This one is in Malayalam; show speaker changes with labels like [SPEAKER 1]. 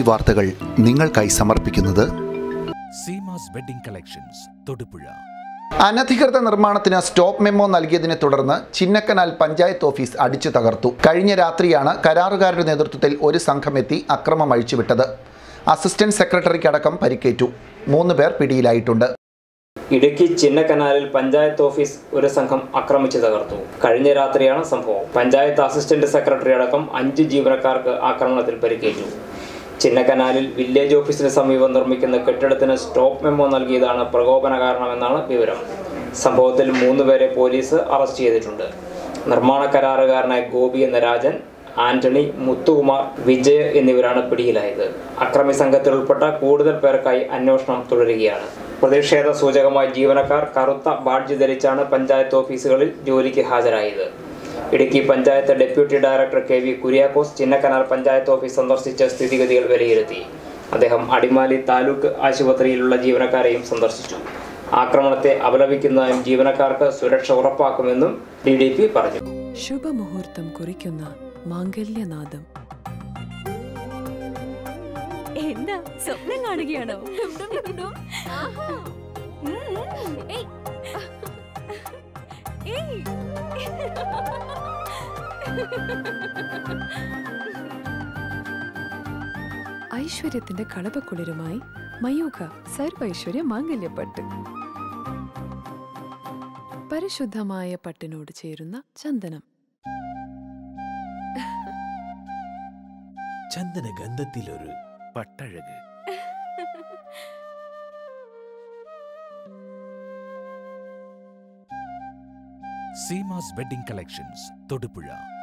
[SPEAKER 1] വാർത്തകൾ നിങ്ങൾക്കായി സമർപ്പിക്കുന്നത്
[SPEAKER 2] സീമാസ് വെഡിംഗ് കളക്ഷൻസ് തൊടുപുഴ
[SPEAKER 1] അനധികൃത നിർമ്മാണത്തിന് സ്റ്റോപ്പ് മെമ്മോ നൽകിയതിനെ തുടർന്ന് ചിന്നക്കനാൽ പഞ്ചായത്ത് ഓഫീസ് അടിച്ചു തകർത്തു കഴിഞ്ഞ രാത്രിയാണ് കരാറുകാരുടെ നേതൃത്വത്തിൽ ഒരു സംഘം എത്തി അക്രമം അഴിച്ചുവിട്ടത് അസിസ്റ്റന്റ് സെക്രട്ടറിക്കടക്കം പരിക്കേറ്റു മൂന്ന് പേർ പിടിയിലായിട്ടുണ്ട്
[SPEAKER 3] ഇടുക്കി ചിന്നക്കനാലിൽ പഞ്ചായത്ത് ഓഫീസ് ഒരു സംഘം ആക്രമിച്ചു തകർത്തു കഴിഞ്ഞ രാത്രിയാണ് സംഭവം പഞ്ചായത്ത് അസിസ്റ്റന്റ് സെക്രട്ടറി അടക്കം അഞ്ച് ജീവനക്കാർക്ക് ആക്രമണത്തിൽ പരിക്കേറ്റു ചിന്നക്കനാലിൽ വില്ലേജ് ഓഫീസിന് സമീപം നിർമ്മിക്കുന്ന കെട്ടിടത്തിന് സ്റ്റോപ്പ് മെമ്മോ നൽകിയതാണ് പ്രകോപന കാരണമെന്നാണ് വിവരം സംഭവത്തിൽ മൂന്നുപേരെ പോലീസ് അറസ്റ്റ് ചെയ്തിട്ടുണ്ട് നിർമ്മാണ കരാറുകാരനായ ഗോപി എന്ന രാജൻ ആന്റണി മുത്തുകുമാർ വിജയ് എന്നിവരാണ് പിടിയിലായത് അക്രമി സംഘത്തിൽ ഉൾപ്പെട്ട കൂടുതൽ പേർക്കായി അന്വേഷണം തുടരുകയാണ് പ്രതിഷേധ സൂചകമായി ജീവനക്കാർ കറുത്ത ബാഡ്ജ് ധരിച്ചാണ് പഞ്ചായത്ത് ഓഫീസുകളിൽ ജോലിക്ക് ഹാജരായത് Idukki panchayat deputy director K V Kuriakose Chinnakanal panchayat office സന്ദർശിച്ച സ്ഥിതിഗതികൾ വിലയിരുത്തി അദ്ദേഹം അടിമാലി താലൂക്ക് ആശുപത്രിയിലുള്ള ജീവനക്കാരെയും സന്ദർശിച്ചു ആക്രമണത്തെ അപലപിക്കുന്നതായും ജീവനക്കാർക്ക് സുരക്ഷ ഉറപ്പാക്കുമെന്നും ഡി ഡി പി പറഞ്ഞു
[SPEAKER 4] ശുഭമുഹൂർത്തം കുറിക്കുന്ന മാംഗല്യനാദം
[SPEAKER 5] എന്താ സ്വപ്നം കാണുകയാണോ ഉം. ഏയ്. ഏയ്.
[SPEAKER 4] ഐശ്വര്യത്തിന്റെ കളപക്കുളിരുമായി മയൂഖ സർവൈശ്വര്യ മാംഗല്യപ്പട്ട് പരിശുദ്ധമായ പട്ടിനോട് ചേരുന്ന ചന്ദനം
[SPEAKER 2] ചന്ദന ഗന്ധത്തിലൊരു പട്ടഴക് സീമാസ് വെഡിംഗ് കളക്ഷൻസ് തൊടുപുഴ